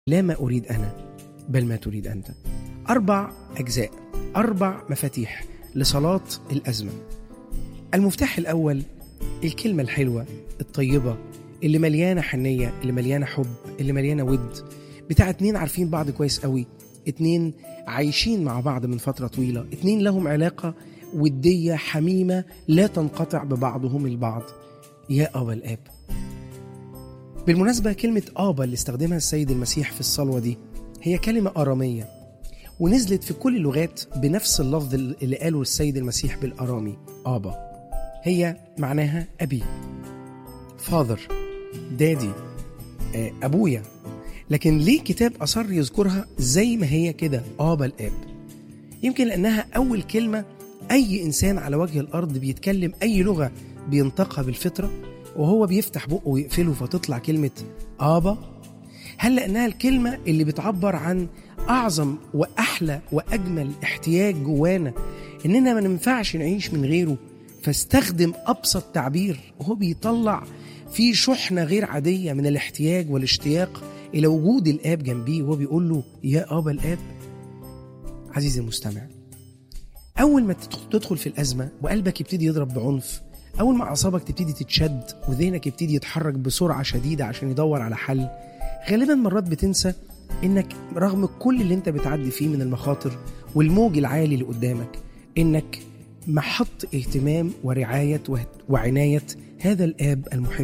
لا ما أريد أنا بل ما تريد أنت أربع أجزاء أربع مفاتيح لصلاة الأزمة المفتاح الأول الكلمة الحلوة الطيبة اللي مليانة حنية اللي مليانة حب اللي مليانة ود بتاع اتنين عارفين بعض كويس قوي اتنين عايشين مع بعض من فترة طويلة اتنين لهم علاقة ودية حميمة لا تنقطع ببعضهم البعض يا أبا الآب بالمناسبة كلمة آبا اللي استخدمها السيد المسيح في الصلوة دي هي كلمة آرامية ونزلت في كل اللغات بنفس اللفظ اللي قاله السيد المسيح بالآرامي آبا هي معناها أبي فاذر دادي أبويا لكن ليه كتاب أصر يذكرها زي ما هي كده آبا الآب يمكن لأنها أول كلمة أي إنسان على وجه الأرض بيتكلم أي لغة بينطقها بالفطرة وهو بيفتح بقه ويقفله فتطلع كلمة آبا هل لأنها الكلمة اللي بتعبر عن أعظم وأحلى وأجمل احتياج جوانا إننا ما ننفعش نعيش من غيره فاستخدم أبسط تعبير وهو بيطلع في شحنة غير عادية من الاحتياج والاشتياق إلى وجود الآب جنبيه وهو بيقول له يا أبا الآب عزيزي المستمع أول ما تدخل في الأزمة وقلبك يبتدي يضرب بعنف أول ما أعصابك تبتدي تتشد وذهنك يبتدي يتحرك بسرعة شديدة عشان يدور على حل غالبا مرات بتنسى إنك رغم كل اللي أنت بتعدي فيه من المخاطر والموج العالي اللي قدامك إنك محط اهتمام ورعاية وعناية هذا الآب المحب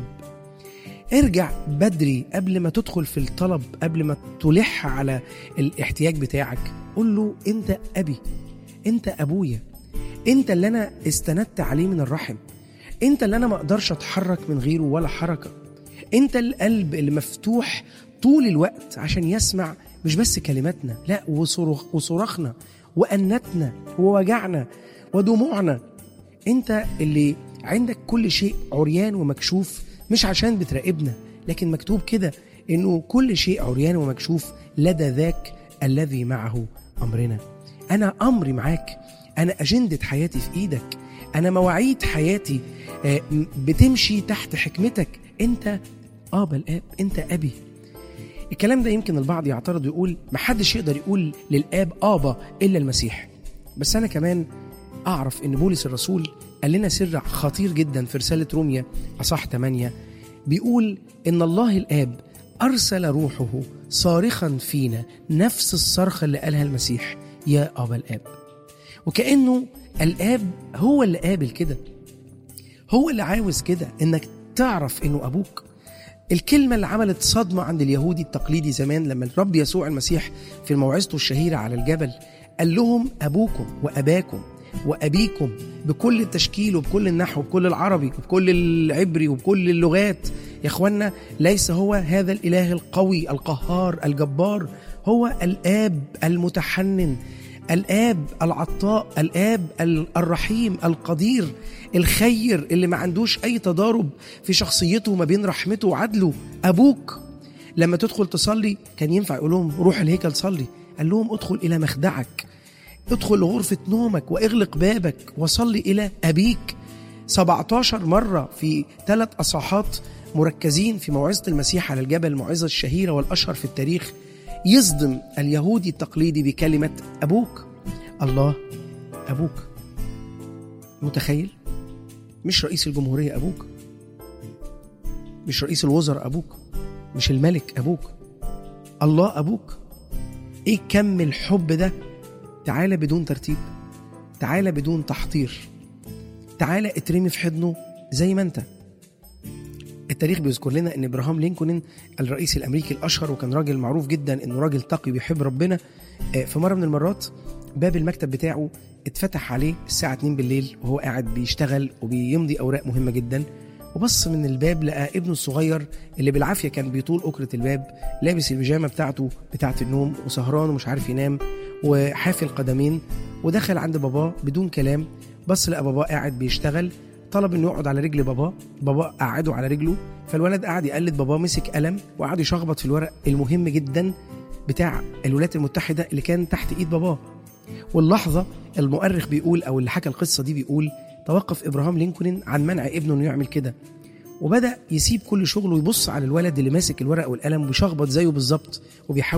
ارجع بدري قبل ما تدخل في الطلب قبل ما تلح على الاحتياج بتاعك قول له انت ابي انت ابويا انت اللي انا استندت عليه من الرحم انت اللي انا ما اقدرش اتحرك من غيره ولا حركه انت القلب اللي مفتوح طول الوقت عشان يسمع مش بس كلماتنا لا وصرخ وصراخنا وانتنا ووجعنا ودموعنا انت اللي عندك كل شيء عريان ومكشوف مش عشان بتراقبنا لكن مكتوب كده انه كل شيء عريان ومكشوف لدى ذاك الذي معه امرنا انا امري معاك انا اجنده حياتي في ايدك انا مواعيد حياتي بتمشي تحت حكمتك انت ابا الاب انت ابي الكلام ده يمكن البعض يعترض ويقول محدش يقدر يقول للاب ابا الا المسيح بس انا كمان اعرف ان بولس الرسول قال لنا سر خطير جدا في رساله روميا اصح 8 بيقول ان الله الاب ارسل روحه صارخا فينا نفس الصرخه اللي قالها المسيح يا ابا الاب وكانه الاب هو اللي قابل كده هو اللي عاوز كده انك تعرف انه ابوك الكلمة اللي عملت صدمة عند اليهودي التقليدي زمان لما الرب يسوع المسيح في موعظته الشهيرة على الجبل قال لهم أبوكم وأباكم وأبيكم بكل التشكيل وبكل النحو وبكل العربي وبكل العبري وبكل اللغات يا إخوانا ليس هو هذا الإله القوي القهار الجبار هو الآب المتحنن الآب العطاء الآب الرحيم القدير الخير اللي ما عندوش أي تضارب في شخصيته ما بين رحمته وعدله أبوك لما تدخل تصلي كان ينفع يقول لهم روح الهيكل صلي قال لهم ادخل إلى مخدعك ادخل غرفة نومك واغلق بابك وصلي إلى أبيك 17 مرة في ثلاث أصحاحات مركزين في موعظة المسيح على الجبل الموعظة الشهيرة والأشهر في التاريخ يصدم اليهودي التقليدي بكلمة أبوك الله أبوك متخيل مش رئيس الجمهورية أبوك مش رئيس الوزراء أبوك مش الملك أبوك الله أبوك إيه كم الحب ده تعالى بدون ترتيب تعالى بدون تحضير تعالى اترمي في حضنه زي ما انت التاريخ بيذكر لنا ان ابراهام لينكولن الرئيس الامريكي الاشهر وكان راجل معروف جدا انه راجل تقي بيحب ربنا في مره من المرات باب المكتب بتاعه اتفتح عليه الساعه 2 بالليل وهو قاعد بيشتغل وبيمضي اوراق مهمه جدا وبص من الباب لقى ابنه الصغير اللي بالعافيه كان بيطول اكره الباب لابس البيجامه بتاعته بتاعه النوم وسهران ومش عارف ينام وحافي القدمين ودخل عند باباه بدون كلام بص لقى باباه قاعد بيشتغل طلب انه يقعد على رجل باباه باباه قعده على رجله فالولد قعد يقلد باباه مسك قلم وقعد يشخبط في الورق المهم جدا بتاع الولايات المتحده اللي كان تحت ايد باباه واللحظه المؤرخ بيقول او اللي حكى القصه دي بيقول توقف ابراهام لينكولن عن منع ابنه انه يعمل كده وبدأ يسيب كل شغله ويبص على الولد اللي ماسك الورق والقلم وبيشخبط زيه بالظبط وبيحاول